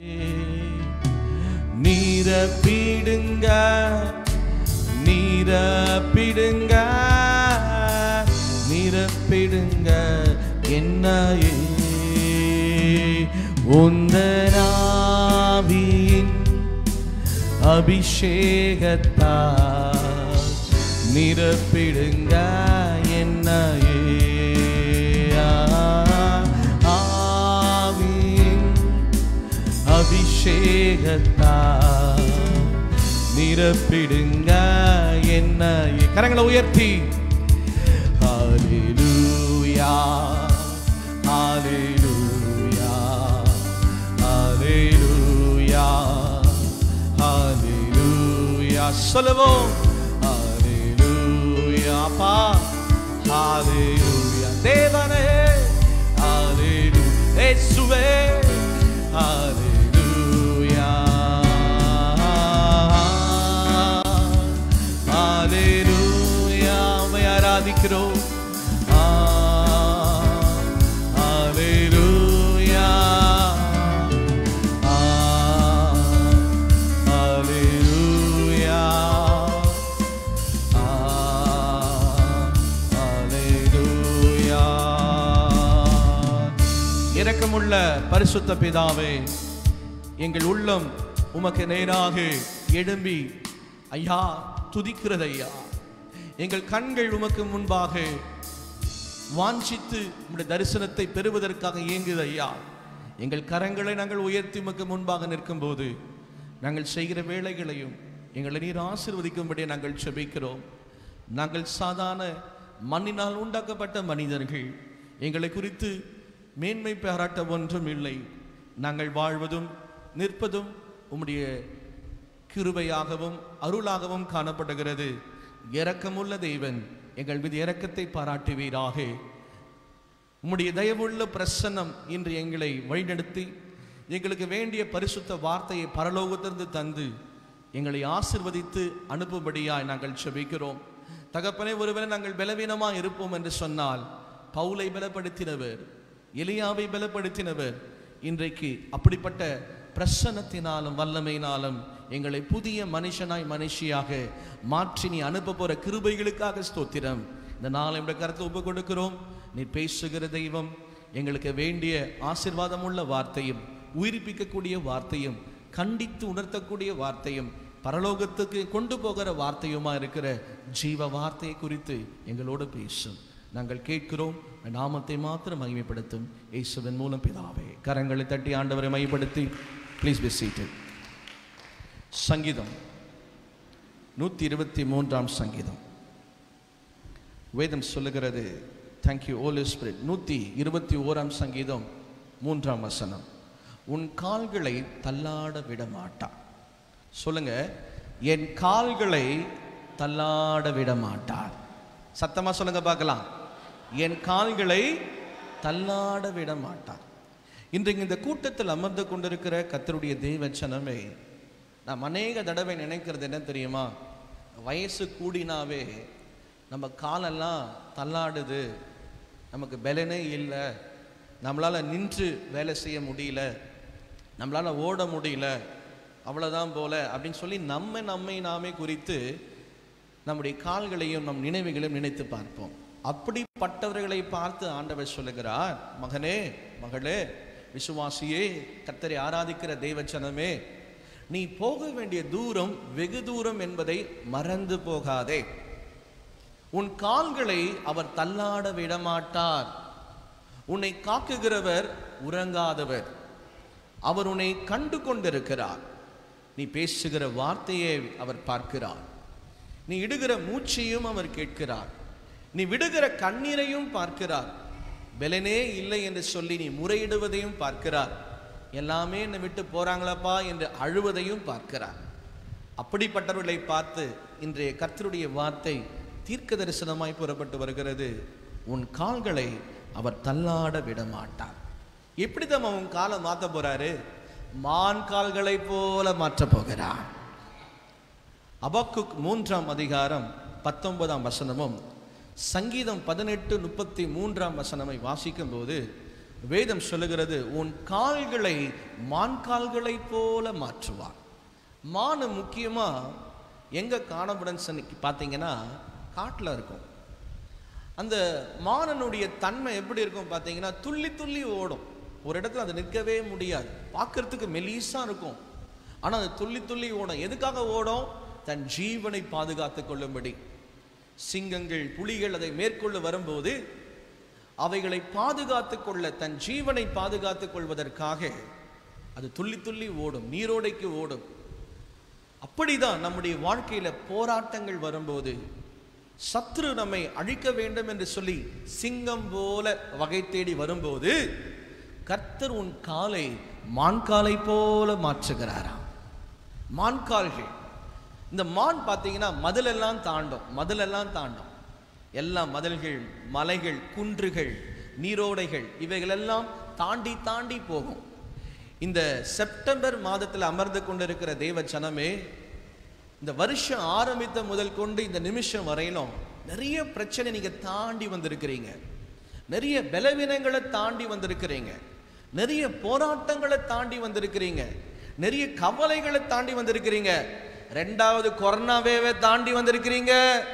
நீரப்பிடுங்க நீரப்பிடுங்க நீரப்பிடுங்க என்னையே உந்தனாவியின் அபிஷேகத்தால் நிரப்பிடுங்க என்னையே ஆவியின் அபிஷேகத்தால் நிரப்பிடுங்க என்னையே கரங்களை உயர்த்தி ஹalleluya ஹalleluya ஹalleluya ஹalleluya சொல்லுவோம் ஹalleluya அப்பா ஹalleluya தேவனே ஹalleluya இயேசுவே ஹalleluya ஹalleluya உம்மை ஆராதிக்கிறோம் ஆ, ஹalleluya ஆ, ஹalleluya ஆ, ஹalleluya இரக்கமுள்ள பரிசுத்த பிதாவே எங்கள் உள்ளம் உமக்கு நேராக எழும்பி ஐயா துதிக்கிறது ஐயா எங்கள் கண்கள் உமக்கு முன்பாக வாஞ்சித்து உம்முடைய தரிசனத்தை பெறுவதற்காக இயங்குது ஐயா எங்கள் கரங்களை நாங்கள் உயர்த்தி உமக்கு முன்பாக நிற்கும்போது நாங்கள் செய்கிற வேலைகளையும் எங்களை நீர் ஆசீர்வதிக்கும்படி நாங்கள் செபிக்கிறோம் நாங்கள் சாதாரண மண்ணினால் உண்டாக்கப்பட்ட மனிதர்கள் எங்களை குறித்து மேன்மை பாராட்ட ஒன்றும் இல்லை நாங்கள் வாழ்வதும் நிற்பதும் உம்முடைய கிருபையாகவும் அருளாகவும் காணப்படுகிறது இரக்கமுள்ள தேவன் எங்கள் மீது இரக்கத்தை பாராட்டுவீராக உம்முடைய தயவுள்ள பிரசன்னம் இன்று எங்களை வழிநடத்தி எங்களுக்கு வேண்டிய பரிசுத்த வார்த்தையை பரலோகத்திலிருந்து தந்து எங்களை ஆசிர்வதித்து அனுப்பும்படியாய் நாங்கள் செபிக்கிறோம் தகப்பனே ஒருவேளை நாங்கள் பலவீனமாக இருப்போம் என்று சொன்னால் பவுலை பலப்படுத்தினவர் எலியாவை பலப்படுத்தினவர் இன்றைக்கு அப்படிப்பட்ட பிரசன்னத்தினாலும் வல்லமையினாலும் எங்களை புதிய மனுஷனாய் மனுஷியாக மாற்றி நீ அனுப்ப போற கிருபைகளுக்காக ஸ்தோத்திரம் இந்த நாளை இந்த கருத்தை ஒப்பு கொடுக்கிறோம் நீ பேசுகிற தெய்வம் எங்களுக்கு வேண்டிய ஆசிர்வாதமுள்ள வார்த்தையும் உயிர்ப்பிக்கக்கூடிய வார்த்தையும் கண்டித்து உணர்த்தக்கூடிய வார்த்தையும் பரலோகத்துக்கு கொண்டு போகிற வார்த்தையுமா இருக்கிற ஜீவ வார்த்தையை குறித்து எங்களோடு பேசும் நாங்கள் கேட்கிறோம் உம்முடைய நாமத்தை மாத்திரம் மகிமைப்படுத்தும் இயேசுவின் மூலம் பிதாவே கரங்களை தட்டி ஆண்டவரை மையப்படுத்தி ப்ளீஸ் பி சீட்டட் சங்கீதம் நூற்றி இருபத்தி மூன்றாம் சங்கீதம் வேதம் சொல்லுகிறது தேங்க்யூ ஓலி ஸ்பிரிட் நூற்றி இருபத்தி ஓராம் சங்கீதம் மூன்றாம் வசனம் உன் கால்களை தள்ளாட விட மாட்டான் சொல்லுங்க என் கால்களை தள்ளாட விட மாட்டார் சத்தமா சொல்லுங்க பார்க்கலாம் என் கால்களை தள்ளாட விட மாட்டார் இன்றைக்கு இந்த கூட்டத்தில் அமர்ந்து கொண்டிருக்கிற கத்தருடைய தெய்வச்சனமே நாம் அநேக தடவை நினைக்கிறது என்ன தெரியுமா வயசு கூடினாவே நம்ம காலெல்லாம் தள்ளாடுது நமக்கு பலனே இல்லை நம்மளால் நின்று வேலை செய்ய முடியல நம்மளால் ஓட முடியல அவ்வளோதான் போல அப்படின்னு சொல்லி நம்ம நம்மை நாமே குறித்து நம்முடைய கால்களையும் நம் நினைவுகளையும் நினைத்து பார்ப்போம் அப்படிப்பட்டவர்களை பார்த்து ஆண்டவர் சொல்லுகிறார் மகனே மகளே விசுவாசியே கத்தரை ஆராதிக்கிற தெய்வச்சனமே நீ போக வேண்டிய தூரம் வெகு தூரம் என்பதை மறந்து போகாதே உன் கால்களை அவர் தள்ளாட விடமாட்டார் உன்னை காக்குகிறவர் உறங்காதவர் அவர் உன்னை கண்டு கொண்டிருக்கிறார் நீ பேசுகிற வார்த்தையை அவர் பார்க்கிறார் நீ இடுகிற மூச்சையும் அவர் கேட்கிறார் நீ விடுகிற கண்ணீரையும் பார்க்கிறார் பெலனே இல்லை என்று சொல்லி நீ முறையிடுவதையும் பார்க்கிறார் எல்லாமே என்னை விட்டு போறாங்களப்பா என்று அழுவதையும் பார்க்கிறார் அப்படிப்பட்டவர்களை பார்த்து இன்றைய கர்த்தருடைய வார்த்தை தீர்க்க தரிசனமாய் புறப்பட்டு வருகிறது உன் கால்களை அவர் தள்ளாட விட மாட்டார் எப்படி தான் உன் காலை மாத்த போறாரு மான் கால்களை போல மாற்ற போகிறார் அபக்குக் மூன்றாம் அதிகாரம் பத்தொன்பதாம் வசனமும் சங்கீதம் பதினெட்டு முப்பத்தி மூன்றாம் வசனமை வாசிக்கும் போது வேதம் சொல்லுகிறது உன் கால்களை மான் கால்களைப் போல மாற்றுவார் மானு முக்கியமா எங்க காணப்படும் சொல்லி பார்த்தீங்கன்னா காட்டுல இருக்கும் அந்த மானனுடைய தன்மை எப்படி இருக்கும் பார்த்தீங்கன்னா துள்ளி துள்ளி ஓடும் ஒரு இடத்துல அது நிற்கவே முடியாது பார்க்கறதுக்கு மெலிசா இருக்கும் ஆனா அது துள்ளி துள்ளி ஓடும் எதுக்காக ஓடும் தன் ஜீவனை பாதுகாத்துக் கொள்ளும்படி சிங்கங்கள் புலிகள் அதை மேற்கொள்ள வரும்போது அவைகளை பாதுகாத்துக் கொள்ள தன் ஜீவனை பாதுகாத்துக் கொள்வதற்காக அது துள்ளி துள்ளி ஓடும் நீரோடைக்கு ஓடும் அப்படிதான் நம்முடைய வாழ்க்கையில போராட்டங்கள் வரும்போது சத்ரு நம்மை அழிக்க வேண்டும் என்று சொல்லி சிங்கம் போல வகை தேடி வரும்போது கர்த்தர் உன் காலை மான்காலை போல மாற்றுகிறாராம் மான்கால்கள் இந்த மான் பார்த்தீங்கன்னா மதிலெல்லாம் தாண்டும் மதிலெல்லாம் தாண்டும் எல்லா மதில்கள் மலைகள் குன்றுகள் நீரோடைகள் இவைகளெல்லாம் தாண்டி தாண்டி போகும் இந்த செப்டம்பர் மாதத்தில் அமர்ந்து கொண்டிருக்கிற தேவ ஜனமே இந்த வருஷம் ஆரம்பித்த முதல் கொண்டு இந்த நிமிஷம் வரையிலும் நிறைய பிரச்சனை நீங்க தாண்டி வந்திருக்கிறீங்க நிறைய பலவீனங்களை தாண்டி வந்திருக்கிறீங்க நிறைய போராட்டங்களை தாண்டி வந்திருக்கிறீங்க நிறைய கவலைகளை தாண்டி வந்திருக்கிறீங்க ரெண்டாவது கொரோனாவே தாண்டி வந்திருக்கிறீங்க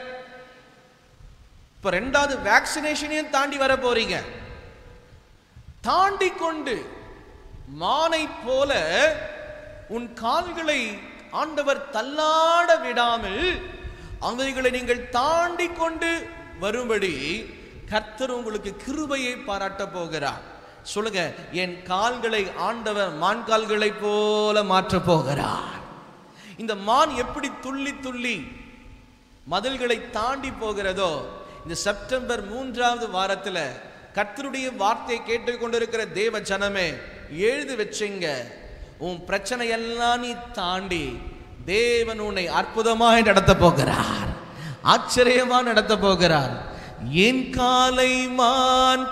இப்ப ரெண்டாவது வேக்சினேஷனையும் தாண்டி வர போறீங்க தாண்டி கொண்டு மானை போல உன் கால்களை ஆண்டவர் தள்ளாட விடாமல் அவைகளை நீங்கள் தாண்டி கொண்டு வரும்படி கர்த்தர் உங்களுக்கு கிருபையை பாராட்ட போகிறார் சொல்லுங்க என் கால்களை ஆண்டவர் மான் கால்களைப் போல மாற்ற போகிறார் இந்த மான் எப்படி துள்ளி துள்ளி மதில்களை தாண்டி போகிறதோ இந்த செப்டம்பர் மூன்றாவது வாரத்துல கர்த்தருடைய வார்த்தையை கேட்டுக்கொண்டிருக்கிற தேவ ஜனமே எழுதி வச்சுங்க உன் பிரச்சனை எல்லாம் நீ தாண்டி தேவன் உன்னை அற்புதமாய் நடத்த போகிறார் ஆச்சரியமா நடத்த போகிறார் என் காலை மான்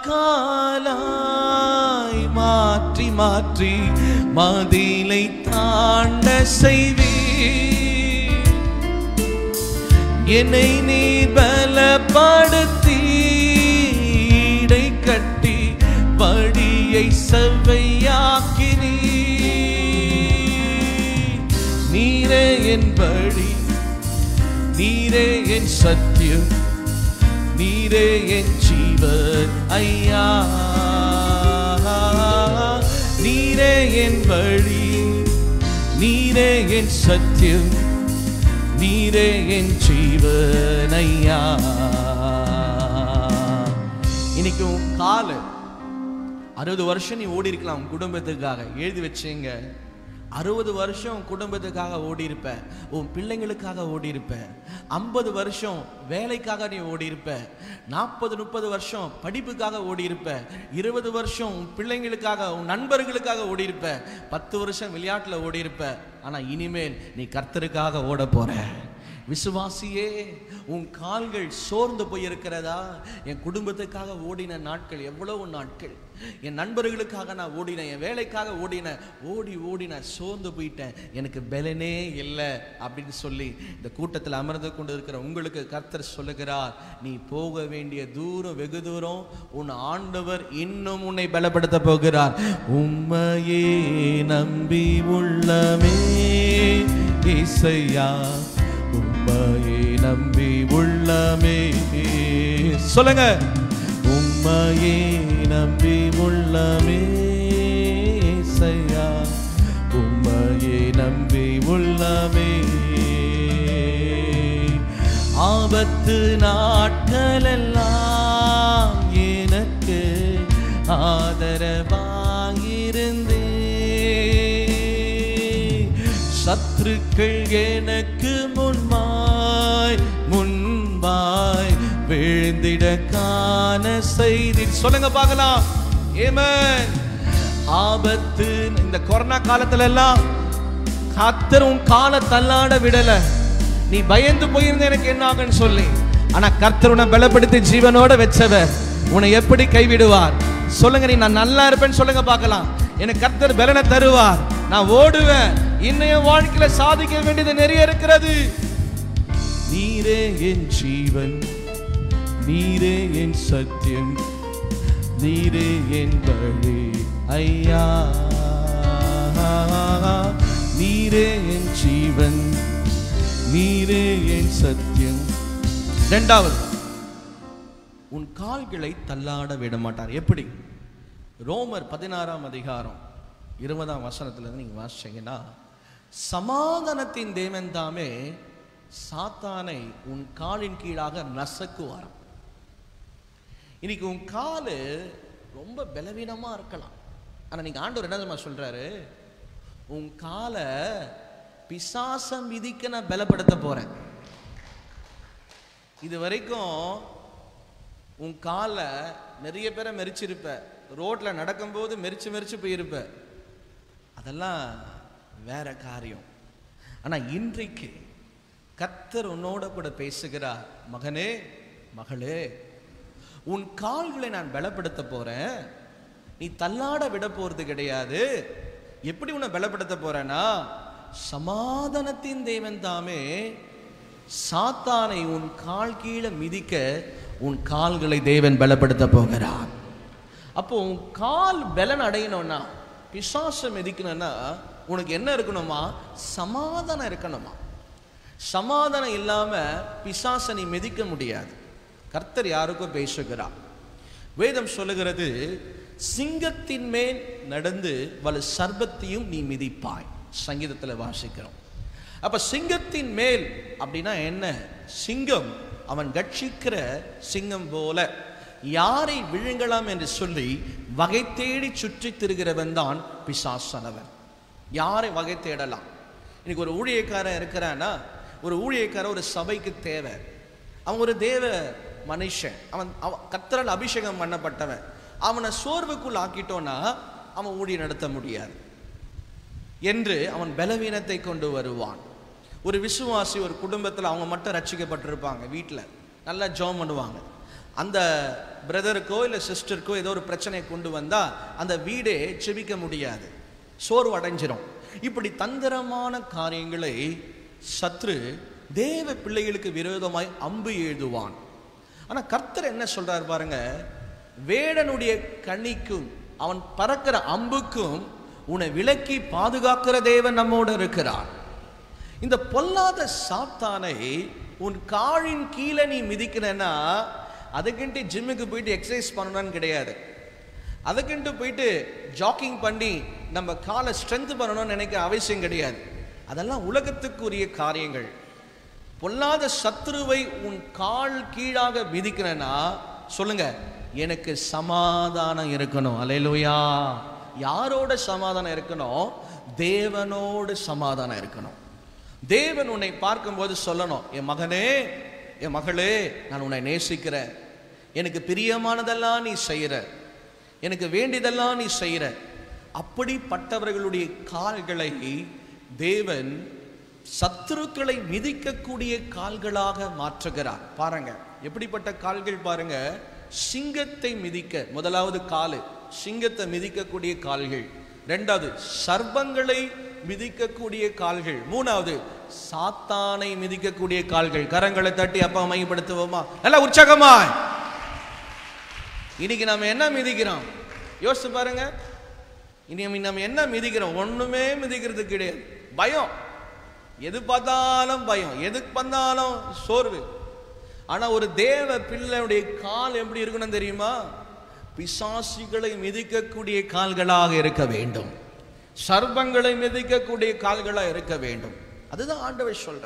காலாய் மாற்றி மாற்றி மதிலை தாண்ட செய்வீர் என்னை நீர் பலப்படுத்தி இடை கட்டி படியை செவ்வையாக்கினீ நீரே என் படி நீரே என் சத்தியம் நீரே என் ஜீவன் ஐயா நீரே என் வழி நீரே என் சத்தியம் நீரே என் ஜீவன் ஐயா இன்னைக்கு உன் காலு அறுபது வருஷம் நீ ஓடி இருக்கலாம் உன் குடும்பத்துக்காக எழுதி வச்சீங்க அறுபது வருஷம் உன் குடும்பத்துக்காக ஓடி இருப்ப உன் பிள்ளைங்களுக்காக ஓடி இருப்ப ஐம்பது வருஷம் வேலைக்காக நீ ஓடி இருப்ப நாற்பது முப்பது வருஷம் படிப்புக்காக ஓடி இருப்ப இருபது வருஷம் உன் பிள்ளைங்களுக்காக உன் நண்பர்களுக்காக ஓடி இருப்ப பத்து வருஷம் விளையாட்டுல ஓடி இருப்ப ஆனா இனிமேல் நீ கர்த்தருக்காக ஓட போற விசுவாசியே உன் கால்கள் சோர்ந்து போயிருக்கிறதா என் குடும்பத்துக்காக ஓடின நாட்கள் எவ்வளவு நாட்கள் என் நண்பர்களுக்காக நான் ஓடினேன் என் வேலைக்காக ஓடினேன் ஓடி ஓடி நான் சோர்ந்து போயிட்டேன் எனக்கு பலனே இல்லை அப்படின்னு சொல்லி இந்த கூட்டத்தில் அமர்ந்து கொண்டு இருக்கிற உங்களுக்கு கர்த்தர் சொல்லுகிறார் நீ போக வேண்டிய தூரம் வெகு தூரம் உன் ஆண்டவர் இன்னும் உன்னை பலப்படுத்த போகிறார் உம்மையே நம்பி உள்ளமே இசையா உம்மையே நம்பி உள்ளமே சொல்லுங்க உம்மையே நம்பி உள்ளமே இசையா உம்மையே நம்பி உள்ளமே ஆபத்து நாட்களெல்லாம் எனக்கு ஆதரவாயிருந்தே சத்துருக்கள் எனக்கு முன்பாய் முன்பாய் விழுந்திட காண செய்தி சொல்லுங்க பார்க்கலாம் ஏமன் ஆபத்து இந்த கொரோனா காலத்துல எல்லாம் கத்தர் உன் காலை தள்ளாட விடல நீ பயந்து போயிருந்த எனக்கு என்ன ஆகுன்னு சொல்லி ஆனா கர்த்தர் உன்னை பலப்படுத்தி ஜீவனோட வச்சவர் உன்னை எப்படி கைவிடுவார் சொல்லுங்க நீ நான் நல்லா இருப்பேன்னு சொல்லுங்க பார்க்கலாம் எனக்கு கர்த்தர் பலனை தருவார் நான் ஓடுவேன் இன்னைய வாழ்க்கையில சாதிக்க வேண்டியது நிறைய இருக்கிறது நீரே என் ஜீவன் நீரே என் சத்தியம் நீரே என் வழி ஐயா நீரே என் ஜீவன் நீரே என் சத்தியம் இரண்டாவது உன் கால்களை தள்ளாட விட மாட்டார் எப்படி ரோமர் பதினாறாம் அதிகாரம் இருபதாம் வசனத்துல இருந்து நீங்க வாசிச்சீங்கன்னா சமாதானத்தின் தேவன் தாமே சாத்தானை உன் காலின் கீழாக நசக்குவாராம் இன்னைக்கு உன் காலு ரொம்ப பலவீனமா இருக்கலாம் ஆனா நீங்க ஆண்டவர் என்ன தெரியுமா சொல்றாரு உன் காலை பிசாசம் விதிக்க நான் பலப்படுத்த போறேன் இது வரைக்கும் உன் காலை நிறைய பேரை மெரிச்சிருப்ப ரோட்ல நடக்கும்போது மெரிச்சு மெரிச்சு போயிருப்ப அதெல்லாம் வேற காரியம் ஆனா இன்றைக்கு கர்த்தர் உன்னோட கூட பேசுகிறார் மகனே மகளே உன் கால்களை நான் பலப்படுத்த போறேன் நீ தள்ளாட விட போறது கிடையாது எப்படி உன்னை பலப்படுத்த போறேன்னா சமாதானத்தின் தேவன் தாமே சாத்தானை உன் கால் கீழே மிதிக்க உன் கால்களை தேவன் பலப்படுத்த போகிறார் அப்போ உன் கால் பலன் அடையணும்னா பிசாசம் மிதிக்கணும்னா உனக்கு என்ன இருக்கணுமா சமாதானம் இருக்கணுமா சமாதானம் இல்லாம பிசாசை நீ மிதிக்க முடியாது கர்த்தர் யாருக்கும் பேசுகிறார் வேதம் சொல்லுகிறது சிங்கத்தின் மேல் நடந்து வலு சர்பத்தையும் நீ மிதிப்பாய் சங்கீதத்தில் வாசிக்கிறோம் அப்ப சிங்கத்தின் மேல் அப்படின்னா என்ன சிங்கம் அவன் கட்சிக்கிற சிங்கம் போல யாரை விழுங்கலாம் என்று சொல்லி வகை தேடி சுற்றி திரிகிறவன் தான் பிசாசனவன் யாரை வகை தேடலாம் இன்னைக்கு ஒரு ஊழியக்காரன் இருக்கிறான்னா ஒரு ஊழியக்காரன் ஒரு சபைக்கு தேவை அவன் ஒரு தேவ மனுஷன் அவன் அவன் கத்தரால் அபிஷேகம் பண்ணப்பட்டவன் அவனை சோர்வுக்குள் ஆக்கிட்டோன்னா அவன் ஊழியம் நடத்த முடியாது என்று அவன் பலவீனத்தை கொண்டு வருவான் ஒரு விசுவாசி ஒரு குடும்பத்தில் அவங்க மட்டும் ரட்சிக்கப்பட்டிருப்பாங்க வீட்டில் நல்லா ஜெபம் பண்ணுவாங்க அந்த பிரதருக்கோ இல்லை சிஸ்டருக்கோ ஏதோ ஒரு பிரச்சனையை கொண்டு வந்தால் அந்த வீடே செபிக்க முடியாது சோர்வு அடைஞ்சிரும் இப்படி தந்திரமான காரியங்களை சத்ரு தேவ பிள்ளைகளுக்கு விரோதமாய் அம்பு எழுதுவான் ஆனா கர்த்தர் என்ன சொல்றாரு பாருங்க வேடனுடைய கண்ணிக்கும் அவன் பறக்கிற அம்புக்கும் உன்னை விலக்கி பாதுகாக்கிற தேவன் நம்மோடு இருக்கிறார் இந்த பொல்லாத சாத்தானை உன் காலின் கீழே நீ மிதிக்கிறன்னா அதுக்குன்ட்டு ஜிம்முக்கு போயிட்டு எக்ஸசைஸ் பண்ணணும்னு கிடையாது அதுக்குன்ட்டு போயிட்டு ஜாக்கிங் பண்ணி நம்ம காலை ஸ்ட்ரென்த் பண்ணணும்னு நினைக்க அவசியம் கிடையாது அதெல்லாம் உலகத்துக்குரிய காரியங்கள் பொல்லாத சத்ருவை உன் கால் கீழாக மிதிக்கிறேன்னா சொல்லுங்க எனக்கு சமாதானம் இருக்கணும் அலையிலுயா யாரோட சமாதானம் இருக்கணும் தேவனோடு சமாதானம் இருக்கணும் தேவன் உன்னை பார்க்கும்போது சொல்லணும் என் மகனே என் மகளே நான் உன்னை நேசிக்கிறேன் எனக்கு பிரியமானதெல்லாம் நீ செய்கிற எனக்கு வேண்டியதெல்லாம் நீ செய்கிற அப்படிப்பட்டவர்களுடைய கால்களை தேவன் சத்துருக்களை மிதிக்கக்கூடிய கால்களாக மாற்றுகிறார் பாருங்க எப்படிப்பட்ட கால்கள் பாருங்க சிங்கத்தை மிதிக்க முதலாவது காலு சிங்கத்தை மிதிக்கக்கூடிய கால்கள் ரெண்டாவது சர்ப்பங்களை மிதிக்கக்கூடிய கால்கள் மூணாவது சாத்தானை மிதிக்கக்கூடிய கால்கள் கரங்களை தட்டி அப்பா மையப்படுத்துவோமா நல்லா உற்சாகமா இன்னைக்கு நம்ம என்ன மிதிக்கிறோம் யோசிச்சு பாருங்க இனி நம்ம என்ன மிதிக்கிறோம் ஒண்ணுமே மிதிக்கிறது கிடையாது பயம் எது பார்த்தாலும் பயம் எது பார்த்தாலும் சோர்வு ஆனா ஒரு தேவ பிள்ளையுடைய கால் எப்படி இருக்கணும் தெரியுமா பிசாசிகளை மிதிக்கக்கூடிய கால்களாக இருக்க வேண்டும் சர்ப்பங்களை மிதிக்கக்கூடிய கால்களாக இருக்க வேண்டும் அதுதான் ஆண்டவர் சொல்ற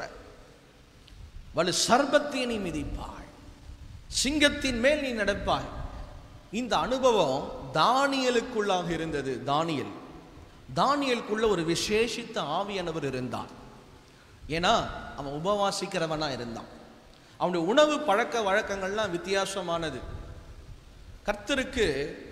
வலு சர்பத்தை நீ மிதிப்பாய் சிங்கத்தின் மேல் நீ நடப்பாய் இந்த அனுபவம் தானியலுக்குள்ளாக இருந்தது தானியல் தானியலுக்குள்ள ஒரு விசேஷித்த ஆவியானவர் இருந்தான் ஏன்னா அவன் உபவாசிக்கிறவனா இருந்தான் அவனுடைய உணவு பழக்க வழக்கங்கள்லாம் வித்தியாசமானது கர்த்தருக்கு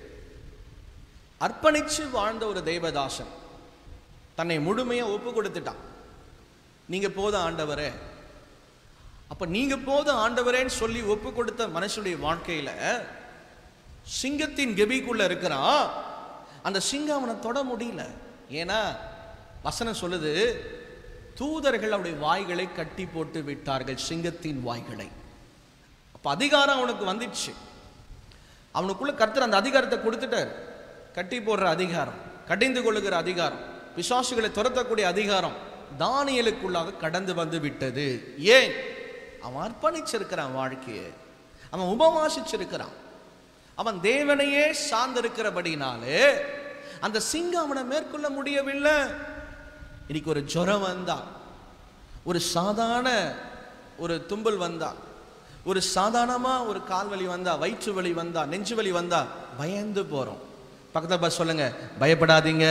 அர்ப்பணிச்சு வாழ்ந்த ஒரு தெய்வதாசன் தன்னை முழுமையா ஒப்பு கொடுத்துட்டான் நீங்க போதும் ஆண்டவரே அப்ப நீங்க போதும் ஆண்டவரேன்னு சொல்லி ஒப்பு கொடுத்த மனுஷனுடைய வாழ்க்கையில சிங்கத்தின் கெபிக்குள்ள இருக்கிறான் அந்த சிங்கம் அவனை தொட முடியல ஏன்னா வசனம் சொல்லுது தூதர்கள் அவருடைய வாய்களை கட்டி போட்டு விட்டார்கள் சிங்கத்தின் வாய்களை அப்ப அதிகாரம் அவனுக்கு வந்துடுச்சு அவனுக்குள்ள கர்த்தர் அந்த அதிகாரத்தை கொடுத்துட்டார் கட்டி போடுற அதிகாரம் கடிந்து கொள்ளுகிற அதிகாரம் பிசாசுகளை துரத்தக்கூடிய அதிகாரம் தானியலுக்குள்ளாக கடந்து வந்து விட்டது ஏன் அவன் அர்ப்பணிச்சிருக்கிறான் வாழ்க்கையை அவன் உபவாசிச்சிருக்கிறான் அவன் தேவனையே சார்ந்திருக்கிறபடினாலே அந்த சிங்கம் அவனை மேற்கொள்ள முடியவில்லை இன்னைக்கு ஒரு ஜுரம் வந்தா ஒரு சாதாரண ஒரு தும்பல் வந்தா ஒரு சாதாரணமா ஒரு கால் வலி வந்தா வயிற்று வலி வந்தா நெஞ்சு வலி வந்தா பயந்து போறோம் பக்கத்துல பஸ் சொல்லுங்க பயப்படாதீங்க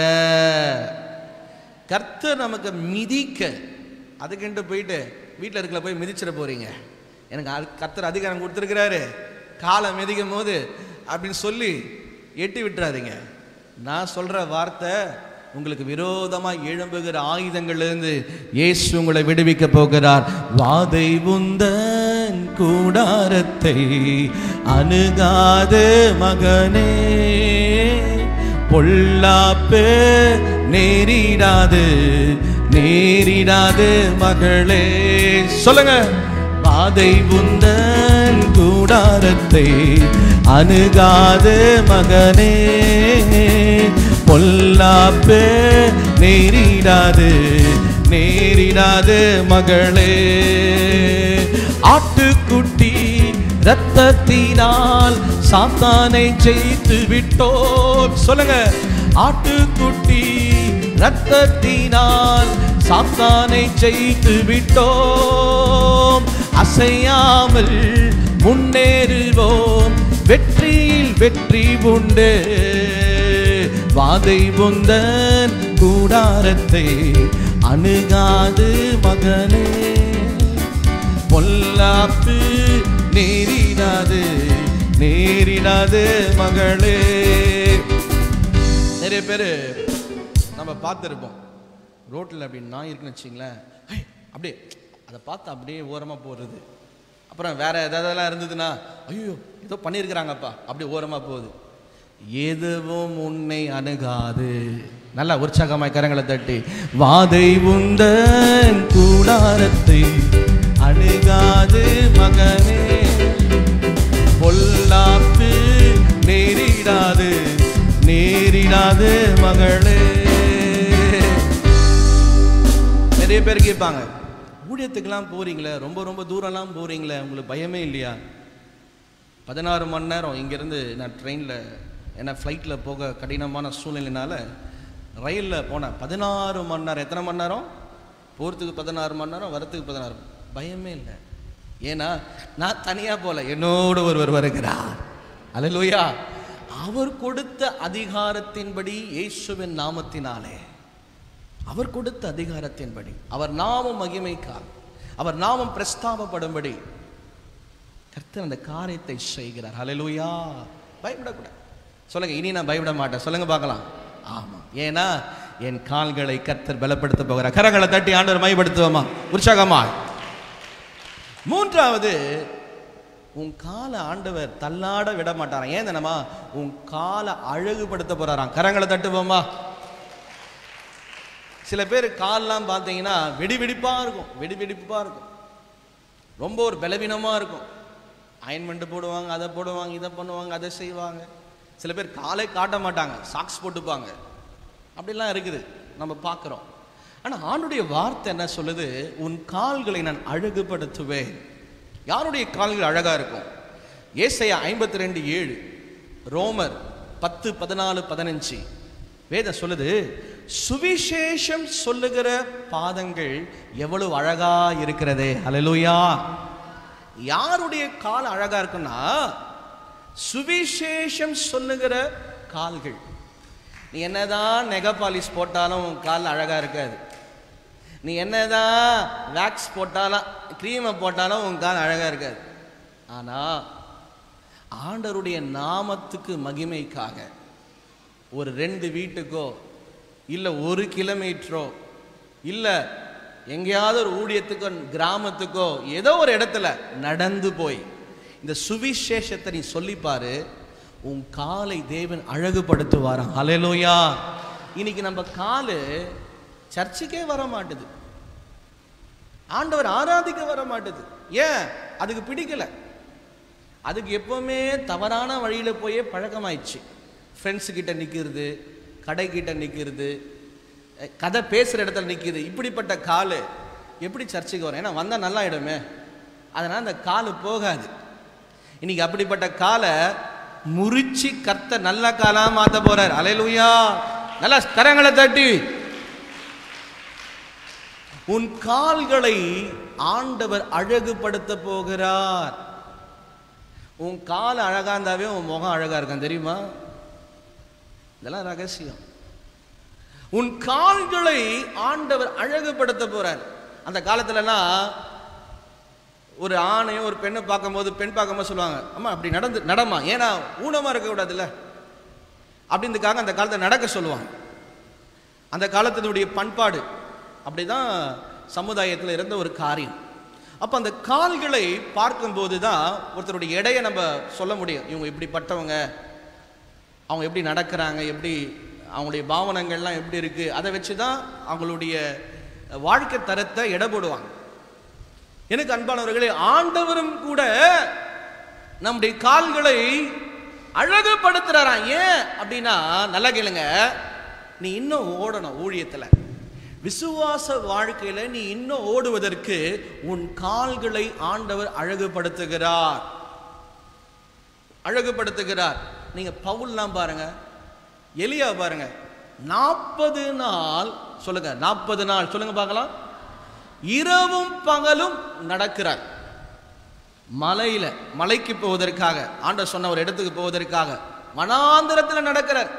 கர்த்தர் நமக்கு மிதிக்க அதுக்குன்ட்டு போயிட்டு வீட்டில் இருக்கல போய் மிதிச்சிட போறீங்க எனக்கு அது- கர்த்தர் அதிகாரம் கொடுத்துருக்கிறாரு காலை மிதிக்கும் போது அப்படின்னு சொல்லி எட்டி விட்டுறாதீங்க நான் சொல்ற வார்த்தை உங்களுக்கு விரோதமா எழும்புகிற ஆயுதங்களிலிருந்து இயேசு உங்களை விடுவிக்க போகிறார் வாதை உந்தன் கூடாரத்தை அணுகாது மகனே பொல்லாப்பு நேரிடாது நேரிடாது மகளே சொல்லுங்க பாதை உந்தன் கூடாரத்தை அணுகாது மகனே பொல்லாப்பு நேரிடாது நேரிடாது மகளே ஆட்டுக்குட்டி ரத்தத்தினால் சாத்தானை ஜெயித்து விட்டோம் சொல்லுங்க ஆட்டுக்குட்டி ரத்தத்தினால் சாத்தானை ஜெயித்து விட்டோம் அசையாமல் முன்னேறுவோம் வெற்றியில் வெற்றி உண்டு வாதை உந்தன் கூடாரத்தை அணுகாது மகனே பொல்லாப்பு நேரிடாது நேரிடாது மகளே நிறைய பேர் நம்ம பார்த்துருப்போம் ரோட்டில் அப்படி நாய் இருக்குன்னு வச்சிங்களேன் "ஐ!" அப்படியே அதை பார்த்து அப்படியே ஓரமாக போடுறது அப்புறம் வேற எதாவதெல்லாம் இருந்ததுன்னா ஐயோ ஏதோ பண்ணியிருக்கிறாங்கப்பா அப்படியே ஓரமாக போகுது எதுவும் உன்னை அணுகாது நல்லா உற்சாகமாய் கரங்களை தட்டி வாதை உந்தன் கூடாரத்தை அணுகாது மகனே பொல்லாப்பு நேரிடாது நேரிடாது மகளே நிறைய பேர் கேட்பாங்க ஊழியத்துக்கெல்லாம் போறீங்களே ரொம்ப ரொம்ப தூரம்லாம் போறீங்களே உங்களுக்கு பயமே இல்லையா பதினாறு மணி நேரம் இங்கேருந்து நான் ட்ரெயினில் ஏன்னா ஃப்ளைட்டில் போக கடினமான சூழ்நிலைனால ரயிலில் போனேன் பதினாறு மணி நேரம் எத்தனை மணி நேரம் போகிறதுக்கு பதினாறு மணி நேரம் வரத்துக்கு பதினாறு பயமே இல்லை ஏன்னா நான் தனியாக போல என்னோடு ஒருவர் வருகிறார் அல்லேலூயா அவர் கொடுத்த அதிகாரத்தின்படி இயேசுவின் நாமத்தினாலே அவர் கொடுத்த அதிகாரத்தின்படி அவர் நாமம் மகிமைக்கால் அவர் நாமம் பிரஸ்தாபப்படும்படி கர்த்தர் அந்த காரியத்தை செய்கிறார் ஹalleluya பயப்படக்கூடாது சொல்லுங்க இனி நான் பயப்பட மாட்டேன் சொல்லுங்க பார்க்கலாம் ஆமா ஏன்னா என் கால்களை கர்த்தர் பலப்படுத்த போகிறார் கரங்களை தட்டி ஆண்டவர் மைப்படுத்துவோமா உற்சாகமா மூன்றாவது உன் காலை ஆண்டவர் தள்ளாட விட மாட்டாராம் ஏன் தானமா உன் காலை அழகுபடுத்த போறாராம் கரங்களை தட்டுவோமா சில பேர் கால்லாம் பார்த்தீங்கன்னா வெடி வெடிப்பா இருக்கும் வெடி வெடிப்பா இருக்கும் ரொம்ப ஒரு பலவீனமா இருக்கும் அயன்மெண்ட் போடுவாங்க அதை போடுவாங்க இதை பண்ணுவாங்க அதை செய்வாங்க சில பேர் காலை காட்ட மாட்டாங்க சாக்ஸ் போட்டுப்பாங்க அப்படிலாம் இருக்குது நம்ம பார்க்குறோம் ஆனால் ஆண்டுடைய வார்த்தை என்ன சொல்லுது உன் கால்களை நான் அழகுபடுத்துவேன் யாருடைய கால்கள் அழகா இருக்கும் ஏசையா ஐம்பத்தி ரெண்டு ஏழு ரோமர் பத்து பதினாலு பதினஞ்சு வேதம் சொல்லுது சுவிசேஷம் சொல்லுகிற பாதங்கள் எவ்வளவு அழகா இருக்கிறதே ஹalleluya யாருடைய கால் அழகா இருக்குன்னா சுவிசேஷம் சொல்லுகிற கால்கள் நீ என்னதான் நெகபாலிஸ் போட்டாலும் உன் கால் அழகா இருக்காது நீ என்னதான் வேக்ஸ் போட்டாலும் க்ரீமை போட்டாலும் உன் கால் அழகா இருக்காது ஆனா ஆண்டவருடைய நாமத்துக்கு மகிமைக்காக ஒரு ரெண்டு வீட்டுக்கோ இல்லை ஒரு கிலோமீட்டரோ இல்லை எங்கேயாவது ஒரு ஊழியத்துக்கோ கிராமத்துக்கோ ஏதோ ஒரு இடத்துல நடந்து போய் இந்த சுவிசேஷத்தை நீ சொல்லிப்பாரு உன் காலை தேவன் அழகுபடுத்துவாராம் ஹalleluya இன்னைக்கு நம்ம காலு சர்ச்சுக்கே வர மாட்டுது ஆண்டவர் ஆராதிக்க வர மாட்டுது ஏன் அதுக்கு பிடிக்கல அதுக்கு எப்பவுமே தவறான வழியில போயே பழக்கமாயிடுச்சு ஃப்ரெண்ட்ஸு கிட்ட நிற்கிறது கடைக்கிட்ட நிற்கிறது கதை பேசுகிற இடத்துல நிற்கிது இப்படிப்பட்ட காலு எப்படி சர்ச்சுக்கு வரும் ஏன்னா வந்தால் நல்லா ஆயிடுமே அதனால் அந்த காலு போகாது இன்னைக்கு அப்படிப்பட்ட காலை முறிச்சு கர்த்த நல்ல காலா மாத்த போறார் அலையலுயா நல்லா கரங்களை தட்டி உன் கால்களை ஆண்டவர் அழகுபடுத்த போகிறார் உன் கால் அழகா இருந்தாவே உன் முகம் அழகா இருக்கான் தெரியுமா இதெல்லாம் ரகசியம் உன் கால்களை ஆண்டவர் அழகுபடுத்த போறார் அந்த காலத்துலலாம் ஒரு ஆணையும் ஒரு பெண்ணை பார்க்கும்போது பெண் பார்க்கும்போது சொல்லுவாங்க அம்மா அப்படி நடந்து நடமா ஏன்னா ஊனமா இருக்க கூடாதுல்ல அப்படின்றதுக்காக அந்த காலத்தை நடக்க சொல்லுவாங்க அந்த காலத்தினுடைய பண்பாடு அப்படிதான் சமுதாயத்தில் இருந்த ஒரு காரியம் அப்போ அந்த கால்களை பார்க்கும்போது தான் ஒருத்தருடைய எடையை நம்ம சொல்ல முடியும் இவங்க இப்படிப்பட்டவங்க அவங்க எப்படி நடக்கிறாங்க எப்படி அவங்களுடைய பாவனங்கள்லாம் எப்படி இருக்கு அதை வச்சு தான் அவங்களுடைய வாழ்க்கை தரத்தை எடை போடுவாங்க எனக்கு அன்பானவர்களே ஆண்டவரும் கூட நம்முடைய கால்களை அழகுபடுத்துறாராம் ஏன் அப்படின்னா நல்லா கேளுங்க நீ இன்னும் ஓடணும் ஊழியத்துல விசுவாச வாழ்க்கையில நீ இன்னும் ஓடுவதற்கு உன் கால்களை ஆண்டவர் அழகுபடுத்துகிறார் அழகுபடுத்துகிறார் நீங்க பவுல்லாம் பாருங்க எலியா பாருங்க நாற்பது நாள் சொல்லுங்க நாற்பது நாள் சொல்லுங்க பார்க்கலாம் இரவும் பகலும் நடக்கிறார் மலையில மலைக்கு போவதற்காக ஆண்டவர் சொன்ன ஒரு இடத்துக்கு போவதற்காக வனாந்திரத்தில் நடக்கிறார்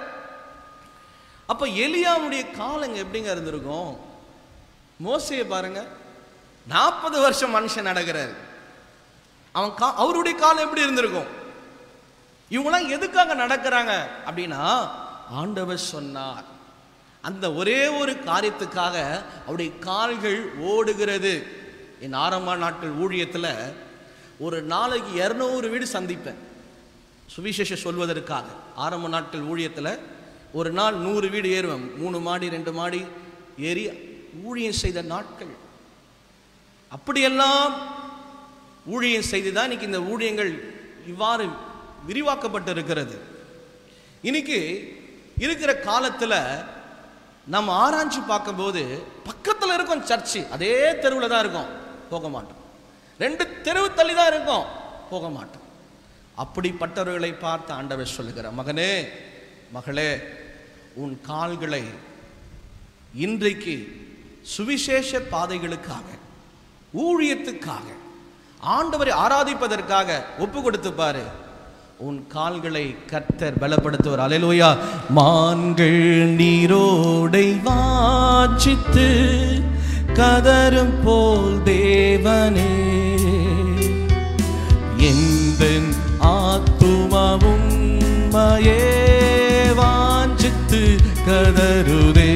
அப்ப எலியாவுடைய காலங்க எப்படிங்க இருந்திருக்கும் மோசையை பாருங்க நாற்பது வருஷம் மனுஷன் நடக்கிறார் அவன் கா அவருடைய காலம் எப்படி இருந்திருக்கும் இவங்களாம் எதுக்காக நடக்கிறாங்க அப்படின்னா ஆண்டவர் சொன்னார் அந்த ஒரே ஒரு காரியத்துக்காக அவருடைய கால்கள் ஓடுகிறது என் ஆரம்ப நாட்கள் ஊழியத்தில் ஒரு நாளைக்கு இரநூறு வீடு சந்திப்பேன் சுவிசேஷம் சொல்வதற்காக ஆரம்ப நாட்கள் ஊழியத்தில் ஒரு நாள் நூறு வீடு ஏறுவேன் மூணு மாடி ரெண்டு மாடி ஏறி ஊழியம் செய்த நாட்கள் அப்படியெல்லாம் ஊழியம் செய்து தான் இன்னைக்கு இந்த ஊழியங்கள் இவ்வாறு விரிவாக்கப்பட்டு இருக்கிறது இன்னைக்கு இருக்கிற காலத்தில் நம்ம ஆராய்ச்சி பார்க்கும்போது பக்கத்தில் இருக்கும் சர்ச்சு அதே தெருவில் தான் இருக்கும் போக மாட்டோம் ரெண்டு தெருவு தள்ளி தான் இருக்கும் போக மாட்டோம் அப்படிப்பட்டவர்களை பார்த்து ஆண்டவர் சொல்லுகிற மகனே மகளே உன் கால்களை இன்றைக்கு சுவிசேஷ பாதைகளுக்காக ஊழியத்துக்காக ஆண்டவரை ஆராதிப்பதற்காக ஒப்பு கொடுத்து பாரு உன் கால்களை கர்த்தர் பலப்படுத்துவார் அலையலோயா மான்கள் நீரோடை வாஞ்சித்து கதரும் போல் தேவனே எந்த ஆத்துமாவும் மயே வாஞ்சித்து கதருதே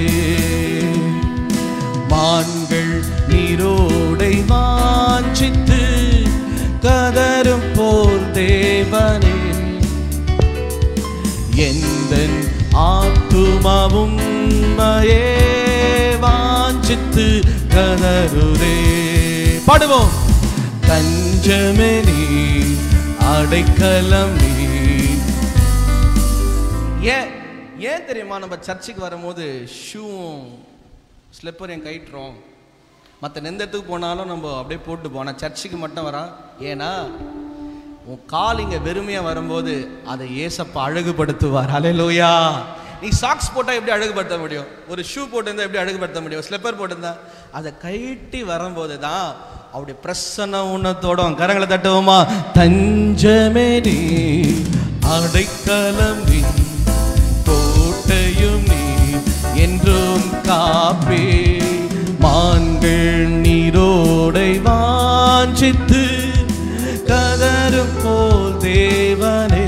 மான்கள் நீரோடை வாஞ்சித்து கதரும் போல் தேவனே எந்த ஆத்துமாவும் மயே வாஞ்சித்து கதருதே பாடுவோம் தஞ்சமே நீ அடைக்கலம் நீ ஏன் ஏன் தெரியுமா நம்ம சர்ச்சுக்கு வரும்போது ஷூவும் ஸ்லிப்பரையும் கயிட்டுறோம் மற்ற நெந்தத்துக்கு போனாலும் நம்ம அப்படியே போட்டு போனால் சர்ச்சுக்கு மட்டும் வரா ஏன்னா உன் கால் இங்கே வெறுமையாக வரும்போது அதை ஏசப்பா அழகுபடுத்துவார் அலையலோயா நீ சாக்ஸ் போட்டால் எப்படி அழகுபடுத்த முடியும் ஒரு ஷூ போட்டிருந்தா எப்படி அழகுபடுத்த முடியும் ஸ்லிப்பர் போட்டிருந்தா அதை கழட்டி வரும்போது தான் அவருடைய பிரசன்ன உணத்தோட கரங்களை தட்டுவோமா தஞ்சமே நீ அடைக்கலம் நீ கோட்டையும் நீ என்றும் காப்பே மான்கள் நீரோடை வாஞ்சித்து கதரும் போல் தேவனே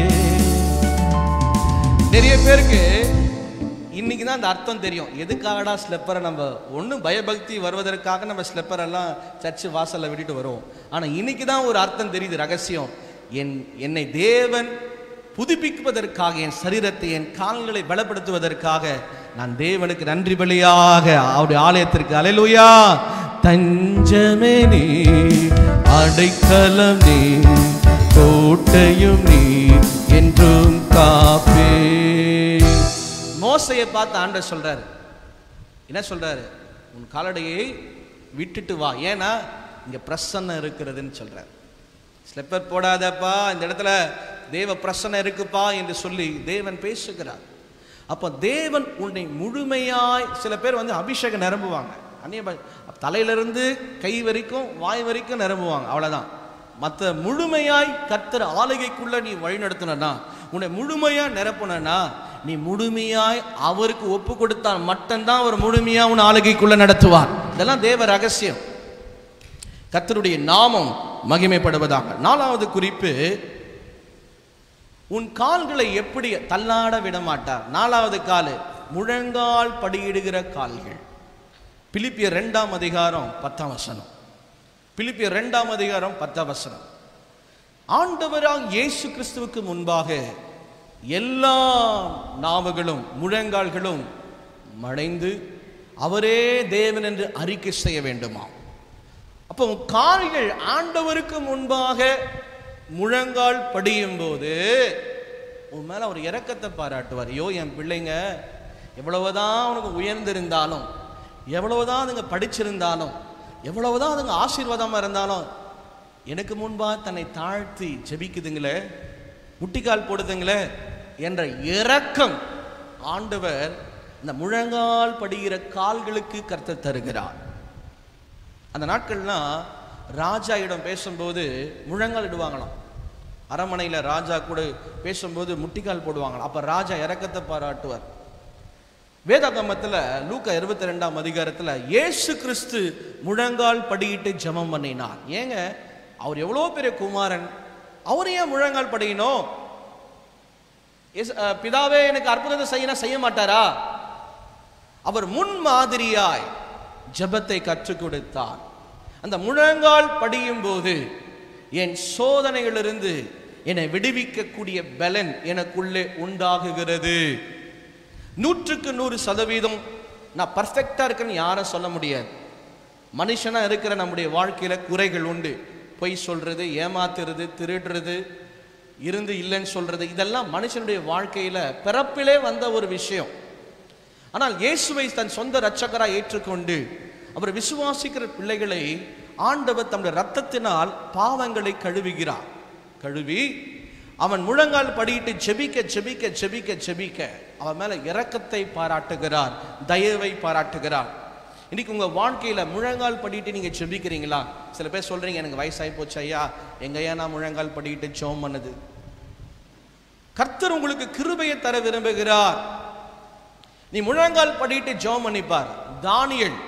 நிறைய பேருக்கு இன்னைக்கு தான் அந்த அர்த்தம் தெரியும் எதுக்காகடா ஸ்லெப்பரை நம்ம ஒன்றும் பயபக்தி வருவதற்காக நம்ம ஸ்லெப்பர் எல்லாம் சர்ச்சு வாசல்ல விட்டுட்டு வருவோம் ஆனால் இன்னைக்கு தான் ஒரு அர்த்தம் தெரியுது ரகசியம் என் என்னை தேவன் புதுப்பிப்பதற்காக என் சரீரத்தை என் கால்களை பலப்படுத்துவதற்காக நான் தேவனுக்கு நன்றி பலியாக அவருடைய ஆலயத்திற்கு அலையலுயா தஞ்சமே நீ அடைக்கலம் நீ கோட்டையும் நீர் என்றும் காப்பே மோசையை பார்த்து ஆண்டவர் சொல்றாரு என்ன சொல்றாரு உன் காலடையை விட்டுட்டு வா ஏன்னா இங்க பிரசன்னம் இருக்கிறதுன்னு சொல்றாரு ஸ்லிப்பர் போடாதப்பா இந்த இடத்துல தேவ பிரசன்னம் இருக்குப்பா என்று சொல்லி தேவன் பேசுகிறார் அப்போ தேவன் உன்னை முழுமையாய் சில பேர் வந்து அபிஷேகம் நிரம்புவாங்க அந்நிய பா- தலையிலிருந்து கை வரைக்கும் வாய் வரைக்கும் நிரம்புவாங்க அவ்வளவுதான் மற்ற முழுமையாய் கர்த்தர் ஆளுகைக்குள்ள நீ வழிநடத்தினா உன்னை முழுமையா நிரப்புனா நீ முழுமையாய் அவருக்கு ஒப்பு கொடுத்தால் மட்டும்தான் அவர் முழுமையா உன் ஆளுகைக்குள்ள நடத்துவார் இதெல்லாம் தேவ ரகசியம் கர்த்தருடைய நாமம் மகிமைப்படுவதாக நாலாவது குறிப்பு உன் கால்களை எப்படி தள்ளாட விட மாட்டார் நாலாவது காலு முழங்கால் படியிடுகிற கால்கள் பிலிப்பியர் ரெண்டாம் அதிகாரம் பத்தாம் வசனம் பிலிப்பியர் ரெண்டாம் அதிகாரம் பத்தாம் வசனம் ஆண்டவராக இயேசு கிறிஸ்துவுக்கு முன்பாக எல்லா நாவுகளும் முழங்கால்களும் மடைந்து அவரே தேவன் என்று அறிக்கை செய்ய வேண்டுமா அப்போ உன் கால்கள் ஆண்டவருக்கு முன்பாக முழங்கால் படியும் போது உன் மேல ஒரு இரக்கத்தை பாராட்டுவார் ஐயோ என் பிள்ளைங்க எவ்வளவுதான் அவனுக்கு உயர்ந்திருந்தாலும் எவ்வளவுதான் அதுங்க படிச்சிருந்தாலும் எவ்வளவுதான் அதுங்க ஆசீர்வாதமா இருந்தாலும் எனக்கு முன்பா தன்னை தாழ்த்தி ஜெபிக்குதுங்களே முட்டிக்கால் போடுதுங்களே என்ற இரக்கம் ஆண்டவர் இந்த முழங்கால் படுகிற கால்களுக்கு கர்த்தர் தருகிறார் அந்த நாட்கள்லாம் ராஜா இடம் பேசும்போது முழங்கால் இடுவாங்களாம் அரண்மனையில் ராஜா கூட பேசும்போது முட்டிக்கால் போடுவாங்களாம் அப்ப ராஜா இறக்கத்தை பாராட்டுவார் வேதாகமத்தில் லூக்கா இருபத்தி ரெண்டாம் அதிகாரத்தில் இயேசு கிறிஸ்து முழங்கால் படியிட்டு ஜெபம் பண்ணினார் ஏங்க அவர் எவ்வளோ பெரிய குமாரன் அவர் ஏன் முழங்கால் படியணும் இயேசு- அஹ், பிதாவே எனக்கு அற்புதத்தை செய்யணும் செய்ய மாட்டாரா அவர் முன் மாதிரியாய் ஜெபத்தை கற்றுக் கொடுத்தார் அந்த முழங்கால் படியும் போது என் சோதனைகளிலிருந்து என்னை விடுவிக்கக்கூடிய பலன் எனக்குள்ளே உண்டாகுகிறது நூற்றுக்கு நூறு சதவீதம் நான் பர்ஃபெக்டா இருக்கேன்னு யாரும் சொல்ல முடியாது மனுஷனா இருக்கிற நம்முடைய வாழ்க்கையில குறைகள் உண்டு பொய் சொல்றது ஏமாத்துறது திருடுறது இருந்து இல்லைன்னு சொல்றது இதெல்லாம் மனுஷனுடைய வாழ்க்கையில பிறப்பிலே வந்த ஒரு விஷயம் ஆனால் இயேசுவை தன் சொந்த இரட்சகராய் ஏற்றுக்கொண்டு அவர் விசுவாசிக்கிற பிள்ளைகளை ஆண்டவர் தம்முடைய ரத்தத்தினால் பாவங்களை கழுவுகிறார் கழுவி அவன் முழங்கால் படியிட்டு ஜெபிக்க ஜெபிக்க ஜெபிக்க ஜெபிக்க அவன் மேல இரக்கத்தை பாராட்டுகிறார் தயவை பாராட்டுகிறார் இன்னைக்கு உங்க வாழ்க்கையில முழங்கால் படிட்டு நீங்க ஜெபிக்கிறீங்களா சில பேர் சொல்றீங்க எனக்கு வயசாகி போச்சு ஐயா எங்க ஐயா நான் முழங்கால் படிட்டு ஜெபம் பண்ணது கர்த்தர் உங்களுக்கு கிருபையை தர விரும்புகிறார் நீ முழங்கால் படிட்டு ஜெபம் பண்ணிப்பார் தானியல்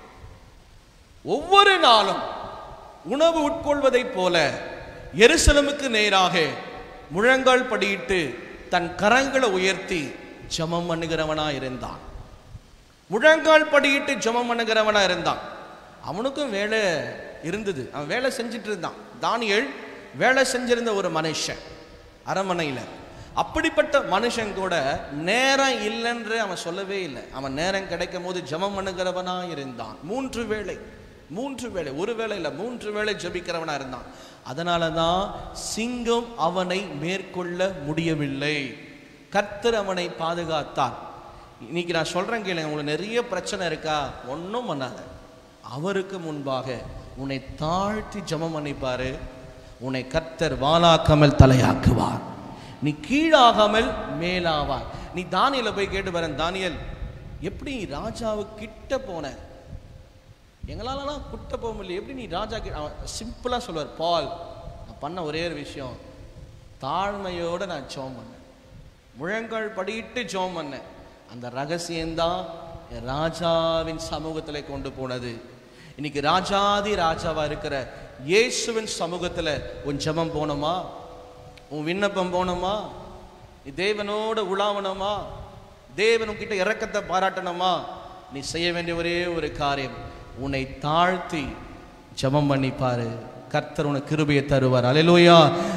ஒவ்வொரு நாளும் உணவு உட்கொள்வதைப் போல எருசலமுக்கு நேராக முழங்கால் படியிட்டு தன் கரங்களை உயர்த்தி ஜெபம் பண்ணுகிறவனா இருந்தான் முழங்கால் படியிட்டு ஜெபம் பண்ணுகிறவனா இருந்தான் அவனுக்கும் வேலை இருந்தது அவன் வேலை செஞ்சுட்டு இருந்தான் தானியேல் வேலை செஞ்சிருந்த ஒரு மனுஷன் அரண்மனையில் அப்படிப்பட்ட மனுஷன் கூட நேரம் இல்லைன்று அவன் சொல்லவே இல்லை அவன் நேரம் கிடைக்கும் போது ஜெபம் பண்ணுகிறவனா இருந்தான் மூன்று வேளை மூன்று வேளை ஒரு வேளை இல்லை மூன்று வேளை ஜெபிக்கிறவனா இருந்தான் அதனால தான் சிங்கம் அவனை மேற்கொள்ள முடியவில்லை கர்த்தர் அவனை பாதுகாத்தார் இன்னைக்கு நான் சொல்றேன் கேளுங்க உங்களுக்கு நிறைய பிரச்சனை இருக்கா ஒன்றும் பண்ணாத அவருக்கு முன்பாக உன்னை தாழ்த்தி ஜெபம் பண்ணிப்பாரு உன்னை கர்த்தர் வாளாக்காமல் தலையாக்குவார் நீ கீழாகாமல் மேலாவார் நீ தானியல போய் கேட்டு வரேன் தானியல் எப்படி ராஜாவு கிட்ட போன எங்களாலலாம் கிட்ட போக முடியல எப்படி நீ ராஜா சிம்பிளாக சொல்லுவார் பால் நான் பண்ண ஒரே ஒரு விஷயம் தாழ்மையோட நான் ஜெபம் பண்ணேன் முழங்கால் படியிட்டு ஜெபம் பண்ணேன் அந்த ரகசியம்தான் என் ராஜாவின் சமூகத்தில் கொண்டு போனது இன்னைக்கு ராஜாதி ராஜாவா இருக்கிற இயேசுவின் சமூகத்தில் உன் ஜெபம் போனோமா உன் விண்ணப்பம் போனோமா நீ தேவனோட உலாவணுமா தேவன் உன்கிட்ட இரக்கத்தை பாராட்டணுமா நீ செய்ய வேண்டிய ஒரே ஒரு காரியம் உன்னை தாழ்த்தி ஜெபம் பண்ணி பாரு கர்த்தர் உனக்கு கிருபையை தருவார் அல்லேலூயா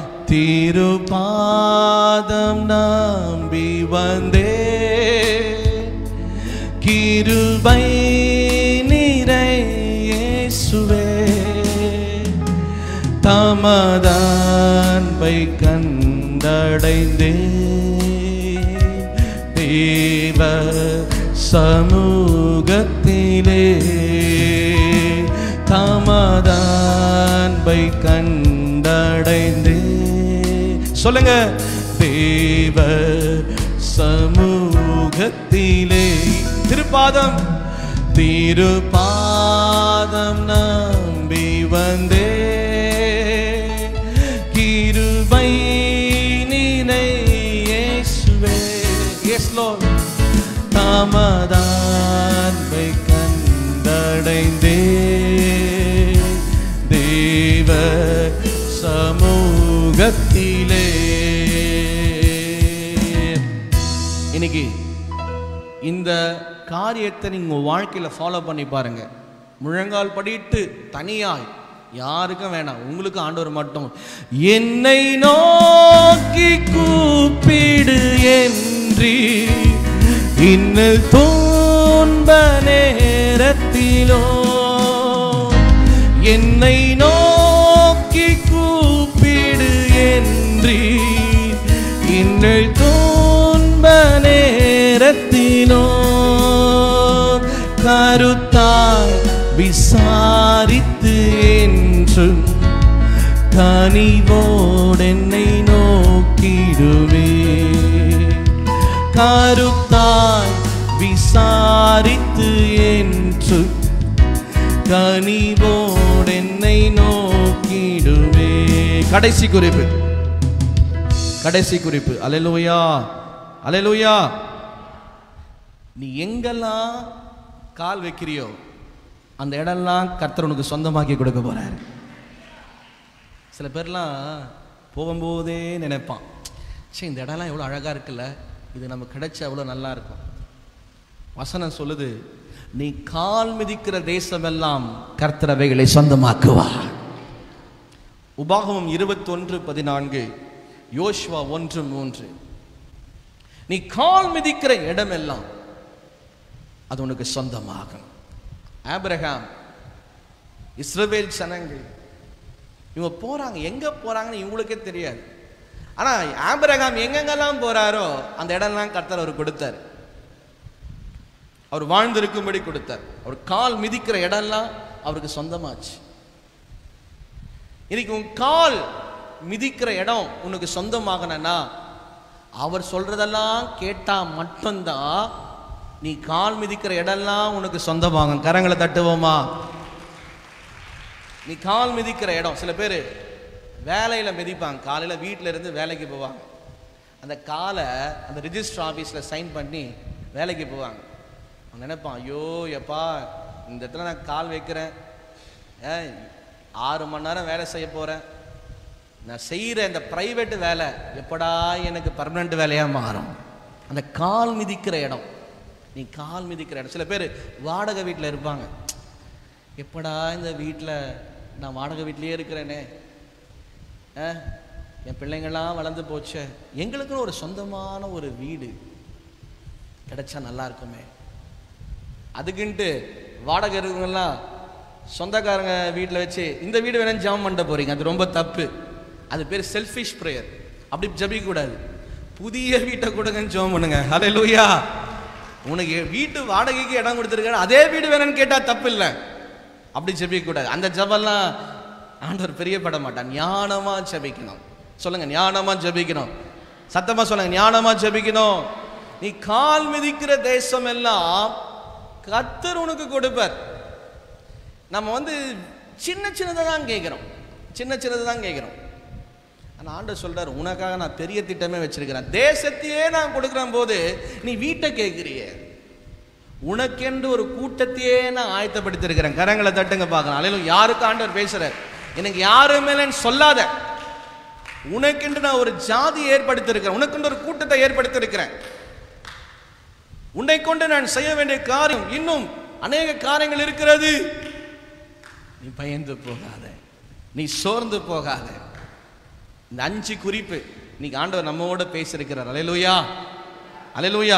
திருபாதம் நம்பி வந்தே கிருபை நிறை இயேசுவே தமதான் அன்பை கண்டடைந்தே தேவ சமூகத்திலே தமதான்பை கண்டடைந்தே சொல்லுங்க தேவ சமூகத்திலே திருப்பாதம் திருப்பாதம் நம்பி வந்தே கிருபை நினை இயேசுவே எஸ் லோர்ட் தாமதான்பை கண்டடைந்தே தேவ சமூகத்திலே இன்னைக்கு இந்த காரியத்தை நீங்க உங்க வாழ்க்கையில ஃபாலோ பண்ணி பாருங்க முழங்கால் படிட்டு தனியாய் யாருக்கும் வேணாம் உங்களுக்கு ஆண்டவர் மட்டும் என்னை நோக்கி கூப்பிடு என்றி இன்னல் துன்ப நேரத்திலோ என்னை நோக்கி கூப்பிடு என்றி இன்னல் துன்ப நேரத்திலோ கருத்தாய் விசாரித்து என்றும் கனிவோடென்னை நோக்கிடுவே கருத்தாய் விசாரித்து என்று கனிவோடென்னை நோக்கிடுவே கடைசி குறிப்பு கடைசி குறிப்பு அலையலூயா அலையலூயா நீ எங்கெல்லாம் கால் வைக்கிறியோ அந்த இடம்லாம் கர்த்தர் உனக்கு சொந்தமாக்கி கொடுக்க போறாரு சில பேர்லாம் போகும்போதே நினைப்பான் சே இந்த இடம்லாம் எவ்வளோ அழகாக இருக்குல்ல இது நமக்கு கிடைச்சா எவ்வளோ நல்லா இருக்கும் வசனம் சொல்லுது நீ கால் மிதிக்கிற தேசமெல்லாம் கர்த்தரவைகளை சொந்தமாக்குவார் உபாகமம் இருபத்தொன்று பதினான்கு யோஷ்வா ஒன்று மூன்று நீ கால் மிதிக்கிற இடமெல்லாம் அது உனக்கு சொந்தமாகும் ஆபிரகாம் இஸ்ரவேல் சனங்கள் இவங்க போறாங்க எங்க போறாங்கன்னு இவங்களுக்கே தெரியாது ஆனா ஆபிரகாம் எங்கெங்கெல்லாம் போறாரோ அந்த இடம்லாம் கர்த்தர் அவர் கொடுத்தார் அவர் வாழ்ந்திருக்கும்படி கொடுத்தார் அவர் கால் மிதிக்கிற இடம்லாம் அவருக்கு சொந்தமாச்சு இன்னைக்கு உன் கால் மிதிக்கிற இடம் உனக்கு சொந்தமாகணும்னா அவர் சொல்றதெல்லாம் கேட்டா மட்டும்தான் நீ கால் மிதிக்கிற இடம்லாம் உனக்கு சொந்தமாகும் கரங்களை தட்டுவோமா நீ கால் மிதிக்கிற இடம் சில பேர் வேலையில மிதிப்பாங்க காலையில வீட்டில இருந்து வேலைக்கு போவாங்க அந்த காலை அந்த ரிஜிஸ்டர் ஆஃபீஸ்ல சைன் பண்ணி வேலைக்கு போவாங்க அவன் நினைப்பான் ஐயோ எப்பா இந்த இடத்துல நான் கால் வைக்கிறேன் ஏன் ஆறு மணி நேரம் வேலை செய்ய போறேன் நான் செய்கிற இந்த பிரைவேட் வேலை எப்படா எனக்கு பர்மனெண்ட் வேலையா மாறும் அந்த கால் மிதிக்கிற இடம் நீ கால் மிதிக்கிற இடம் சில பேர் வாடகை வீட்டில் இருப்பாங்க எப்படா இந்த வீட்டில் நான் வாடகை வீட்லயே இருக்கிறேனே ஆ, என் பிள்ளைங்கள்லாம் வளர்ந்து போச்சே எங்களுக்குன்னு ஒரு சொந்தமான ஒரு வீடு கிடைச்சா நல்லா இருக்குமே அதுக்குன்ட்டு வாடகை இருக்கவங்கலாம் சொந்தக்காரங்க வீட்டில் வச்சு இந்த வீடு வேணும்னு ஜெபம் பண்ணிட்டு போறீங்க அது ரொம்ப தப்பு அது பேர் செல்ஃபிஷ் ப்ரேயர் அப்படி ஜெபிக்க கூடாது புதிய வீட்டை கொடுங்கன்னு ஜெபம் பண்ணுங்க ஹalleluya உனக்கு வீட்டு வாடகைக்கு இடம் கொடுத்துருக்காரு அதே வீடு வேணும்னு கேட்டா தப்பு இல்லை அப்படி ஜெபிக்க கூடாது அந்த ஜெபம்லாம் ஆண்டவர் பிரியப்பட மாட்டான் ஞானமா ஜெபிக்கணும் சொல்லுங்க ஞானமா ஜெபிக்கணும் சத்தமா சொல்லுங்க ஞானமா ஜெபிக்கணும் நீ கால் மிதிக்கிற தேசம் எல்லாம் கர்த்தர் உனக்கு கொடுப்பார் நம்ம வந்து சின்ன சின்னதை தான் கேட்குறோம் சின்ன சின்னதை தான் கேட்குறோம் ஆனால் ஆண்டவர் சொல்றாரு உனக்காக நான் பெரிய திட்டமே வச்சிருக்கிறேன் தேசத்தையே நான் கொடுக்குறேன் போது நீ வீட்டை கேட்குறியே உனக்கென்று ஒரு கூட்டத்தையே நான் ஆயத்தப்படுத்திருக்கிறேன் கரங்களை தட்டுங்க பார்க்கலாம் அலையிலும் யாருக்கு ஆண்டவர் பேசுறார் எனக்கு யாரு மேலன்னு சொல்லாத உனக்கென்று நான் ஒரு ஜாதி ஏற்படுத்தியிருக்கிறேன் உனக்கென்று ஒரு கூட்டத்தை ஏற்படுத்தியிருக்கிறேன் உன்னை கொண்டு நான் செய்ய வேண்டிய காரியம் இன்னும் அநேக காரியங்கள் இருக்கிறது நீ பயந்து போகாத நீ சோர்ந்து போகாத இந்த அஞ்சு குறிப்பு இன்னைக்கு ஆண்டவர் நம்மோட பேசியிருக்கிறார் அலையலூயா அலையலூயா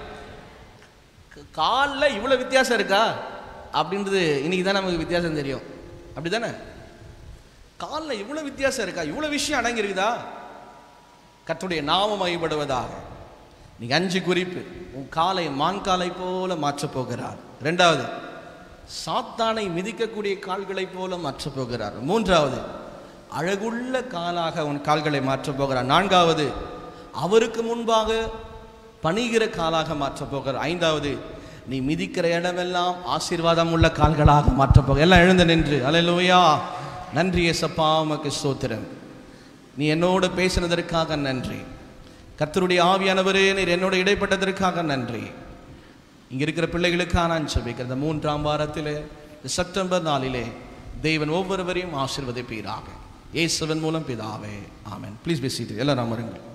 காலில் இவ்வளோ வித்தியாசம் இருக்கா அப்படின்றது இன்னைக்கு தான் நமக்கு வித்தியாசம் தெரியும் அப்படிதானே காலில் இவ்வளோ வித்தியாசம் இருக்கா இவ்வளோ விஷயம் அடங்கி இருக்குதா கர்த்தருடைய நாமம் மைபடுவதாக நீங்க அஞ்சு குறிப்பு உன் காலை மான்காலை போல மாற்றப் போகிறார் ரெண்டாவது சாத்தானை மிதிக்கக்கூடிய கால்களைப் போல மாற்றப் போகிறார் மூன்றாவது அழகுள்ள காலாக உன் கால்களை மாற்றப் போகிறார் நான்காவது அவருக்கு முன்பாக பணிகிற காலாக மாற்றப் போகிறார் ஐந்தாவது நீ மிதிக்கிற இடமெல்லாம் ஆசீர்வாதம் உள்ள கால்களாக மாற்றப் போக எல்லாம் எழுந்து நின்று அல்லேலூயா நன்றி ஏசப்பா உமக்கு ஸ்தோத்திரம் நீ என்னோடு பேசினதற்காக நன்றி கர்த்தருடைய ஆவியானவரே நீர் என்னோட இடைப்பட்டதற்காக நன்றி இங்க இருக்கிற பிள்ளைகளுக்காக நான் செபிக்கிறேன் இந்த மூன்றாம் வாரத்திலே இந்த செப்டம்பர் நாளிலே தேவன் ஒவ்வொருவரையும் ஆசீர்வதிப்பீராக இயேசுவின் மூலம் பிதாவே ஆமென் ப்ளீஸ் பேசிட்டு எல்லாரும் அமருங்கள்